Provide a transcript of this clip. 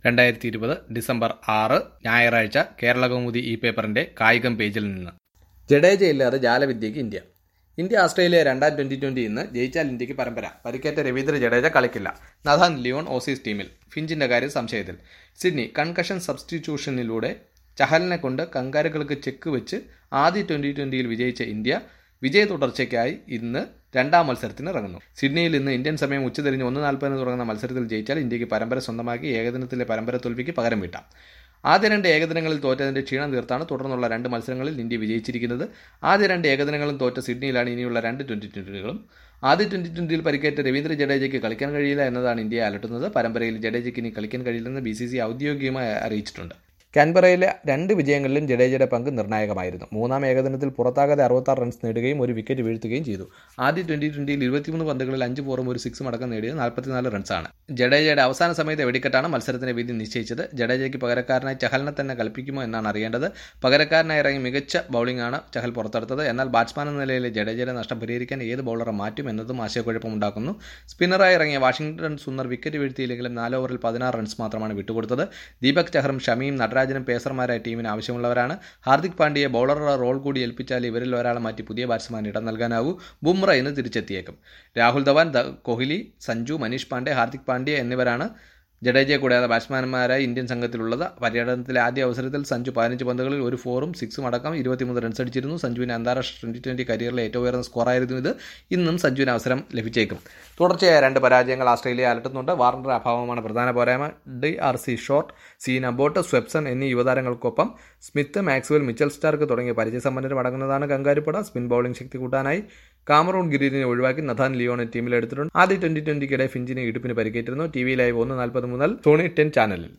രണ്ടായിരത്തി ഇരുപത് ഡിസംബർ ആറ് ഞായറാഴ്ച കേരളകൗമുദി ഈ പേപ്പറിന്റെ കായികം പേജിൽ നിന്ന് ജഡേജ ഇല്ലാതെ ജാലവിദ്യയ്ക്ക് ഇന്ത്യ ഇന്ത്യ ഓസ്ട്രേലിയ രണ്ടാം ട്വന്റി ട്വന്റി ഇന്ന് ജയിച്ചാൽ ഇന്ത്യക്ക് പരമ്പര പരിക്കേറ്റ രവീന്ദ്ര ജഡേജ കളിക്കില്ല നഥാൻ ലിയോൺ ഓസീസ് ടീമിൽ ഫിഞ്ചിന്റെ കാര്യം സംശയത്തിൽ സിഡ്നി കൺകഷൻ സബ്സ്റ്റിറ്റ്യൂഷനിലൂടെ ചഹലിനെ കൊണ്ട് കങ്കാരുകൾക്ക് ചെക്ക് വെച്ച് ആദ്യ ട്വന്റി ട്വന്റിയിൽ വിജയിച്ച ഇന്ത്യ വിജയ തുടർച്ചയ്ക്കായി ഇന്ന് രണ്ടാം മത്സരത്തിന് ഇറങ്ങുന്നു സിഡ്നിയിൽ ഇന്ന് ഇന്ത്യൻ സമയം ഉച്ചതിരിഞ്ഞ് ഒന്ന് നാൽപ്പതിന് തുടങ്ങുന്ന മത്സരത്തിൽ ജയിച്ചാൽ ഇന്ത്യക്ക് പരമ്പര സ്വന്തമാക്കി ഏകദിനത്തിലെ പരമ്പര തോൽവിക്ക് പകരം വീട്ടാം ആദ്യ രണ്ട് ഏകദിനങ്ങളിൽ തോറ്റതിന്റെ ക്ഷീണം തീർത്താണ് തുടർന്നുള്ള രണ്ട് മത്സരങ്ങളിൽ ഇന്ത്യ വിജയിച്ചിരിക്കുന്നത് ആദ്യ രണ്ട് ഏകദിനങ്ങളും തോറ്റ സിഡ്നിയിലാണ് ഇനിയുള്ള രണ്ട് ട്വന്റി ട്വന്റികളും ആദ്യ ട്വന്റി ട്വന്റിയിൽ പരിക്കേറ്റ രവീന്ദ്ര ജഡേജയ്ക്ക് കളിക്കാൻ കഴിയില്ല എന്നതാണ് ഇന്ത്യയെ അലട്ടുന്നത് പരമ്പരയിൽ ജഡേജയ്ക്ക് ഇനി കളിക്കാൻ കഴിയില്ലെന്ന് ബി സി സി ഔദ്യോഗികമായി അറിയിച്ചിട്ടുണ്ട് കാൻബറയിലെ രണ്ട് വിജയങ്ങളിലും ജഡേജയുടെ പങ്ക് നിർണായകമായിരുന്നു മൂന്നാം ഏകദിനത്തിൽ പുറത്താകാതെ അറുപത്താറ് റൺസ് നേടുകയും ഒരു വിക്കറ്റ് വീഴ്ത്തുകയും ചെയ്തു ആദ്യ ട്വന്റി ട്വന്റിയിൽ ഇരുപത്തിമൂന്ന് പന്തുകളിൽ അഞ്ച് ഫോറും ഒരു സിക്സും അടക്കം നേടിയത് നാൽപ്പത്തിനാല് റൺസാണ് ജഡേജയുടെ അവസാന സമയത്തെ വെടിക്കെട്ടാണ് മത്സരത്തിന്റെ വിധി നിശ്ചയിച്ചത് ജഡേജയ്ക്ക് പകരക്കാരനായി ചഹലിനെ തന്നെ കളിപ്പിക്കുമോ എന്നാണ് അറിയേണ്ടത് പകരക്കാരനായി ഇറങ്ങി മികച്ച ബൌളിംഗാണ് ചഹൽ പുറത്തെടുത്തത് എന്നാൽ ബാറ്റ്സ്മാൻ എന്ന നിലയിലെ ജഡേജയുടെ നഷ്ടം പരിഹരിക്കാൻ ഏത് ബൌളറെ മാറ്റും എന്നതും ആശയക്കുഴപ്പമുണ്ടാക്കുന്നു സ്പിന്നറായി ഇറങ്ങിയ വാഷിംഗ്ടൺ സുന്ദർ വിക്കറ്റ് വീഴ്ത്തിയില്ലെങ്കിലും നാല് ഓവറിൽ പതിനാറ് റൺസ് മാത്രമാണ് വിട്ടുകൊടുത്തത് ദീപക് ചഹറും ഷമിയും നടരാജനും പേസർമാരായ ടീമിന് ആവശ്യമുള്ളവരാണ് ഹാർദിക് പാണ്ഡ്യയെ ബൌളറുടെ റോൾ കൂടി ഏൽപ്പിച്ചാൽ ഇവരിൽ ഒരാളെ മാറ്റി പുതിയ ബാറ്റ്സ്മാൻ ഇടം നൽകാനാവൂ ബുംറ ഇന്ന് തിരിച്ചെത്തിയേക്കും രാഹുൽ ധവാൻ കോഹ്ലി സഞ്ജു മനീഷ് പാണ്ഡെ ഹാർദിക് പാണ്ഡ്യ എന്നിവരാണ് ജഡേജയെ കൂടാതെ ബാറ്റ്സ്മാൻമാരായി ഇന്ത്യൻ സംഘത്തിലുള്ളത് പര്യടനത്തിലെ ആദ്യ അവസരത്തിൽ സഞ്ജു പതിനഞ്ച് പന്തുകളിൽ ഒരു ഫോറും സിക്സും അടക്കം ഇരുപത്തിമൂന്ന് റൺസ് അടിച്ചിരുന്നു സഞ്ജുവിന് അന്താരാഷ്ട്ര ട്വന്റി ട്വന്റി കരിയറിലെ ഏറ്റവും ഉയർന്ന സ്കോറായിരുന്നു ഇത് ഇന്നും സഞ്ജുവിന് അവസരം ലഭിച്ചേക്കും തുടർച്ചയായ രണ്ട് പരാജയങ്ങൾ ഓസ്ട്രേലിയ അലട്ടുന്നുണ്ട് വാർണർ അഭാവമാണ് പ്രധാന പോരായ്മ D'Arcy Short Sean Abbott Swepson എന്നീ യുവതാരങ്ങൾക്കൊപ്പം സ്മിത്ത് മാക്സ്വൽ മിച്ചൽ സ്റ്റാർക്ക് തുടങ്ങിയ പരിചയസമ്പന്നരും അടങ്ങുന്നതാണ് കങ്കാരിപ്പട സ്പിൻ ബൌളിംഗ് ശക്തി കൂട്ടാനായി കാമറൂൺ ഗിരീനെ ഒഴിവാക്കി നഥാൻ ലിയോണെ ടീമിലെടുത്തിട്ടുണ്ട് ആദ്യ ട്വന്റി ട്വന്റിക്കിടെ ഫിഞ്ചിന് ഇടുപ്പിന് പരിക്കേറ്റിരുന്നു ടി വി ലൈവ് ഒന്ന് നാൽപ്പത് മുതൽ സോണി ടെൻ ചാനലിൽ